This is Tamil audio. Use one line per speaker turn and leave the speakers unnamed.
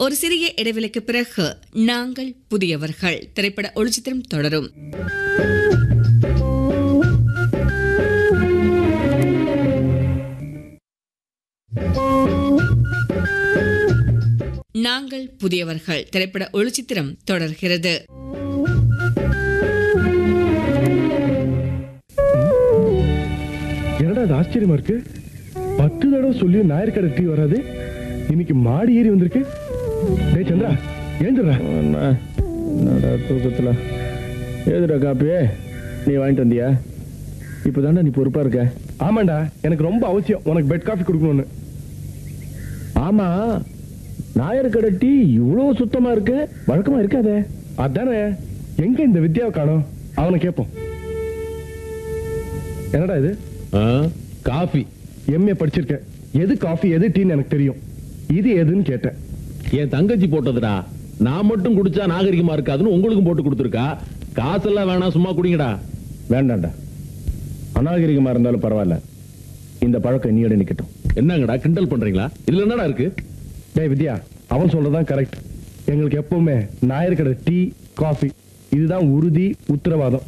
ஒரு சிறிய இடைவெளிக்கு பிறகு நாங்கள் புதியவர்கள் திரைப்பட ஒளிச்சித்திரம் தொடரும் நாங்கள் புதியவர்கள் திரைப்பட ஒளிச்சித்திரம் தொடர்கிறது
என்னடா அது ஆச்சரியமா இருக்கு பத்து தடவை சொல்லி ஞாயிற்கடை டீ வராது இன்னைக்கு மாடி ஏறி வந்திருக்கு டேய் சந்திரா ஏந்துடுறா
என்னடா தூக்கத்துல ஏதுடா காப்பி நீ வாங்கிட்டு வந்தியா இப்போதாண்டா நீ பொறுப்பா இருக்க
ஆமாண்டா எனக்கு ரொம்ப அவசியம் உனக்கு பெட் காஃபி கொடுக்கணும்னு
ஆமா நாயர் டீ இவ்வளவு சுத்தமா இருக்கு வழக்கமா இருக்காதே
அதானே எங்க இந்த வித்யாவை காணோம் அவனை கேட்போம் என்னடா இது
காஃபி
எம்ஏ படிச்சிருக்கேன் எது காஃபி எது டீன்னு எனக்கு தெரியும் இது எதுன்னு கேட்டேன்
என் தங்கச்சி போட்டதுடா நான் மட்டும் குடிச்சா நாகரிகமா இருக்காதுன்னு உங்களுக்கும் போட்டு கொடுத்துருக்கா காசெல்லாம் வேணாம் சும்மா குடிங்கடா
வேண்டாம்டா அநாகரிகமா இருந்தாலும் பரவாயில்ல இந்த பழக்கம் நீயோட நிக்கட்டும்
என்னங்கடா கிண்டல் பண்றீங்களா இதுல என்னடா இருக்கு
டேய் வித்யா அவன் சொல்றதான் கரெக்ட் எங்களுக்கு எப்பவுமே ஞாயிற்கடை டீ காஃபி இதுதான் உறுதி உத்தரவாதம்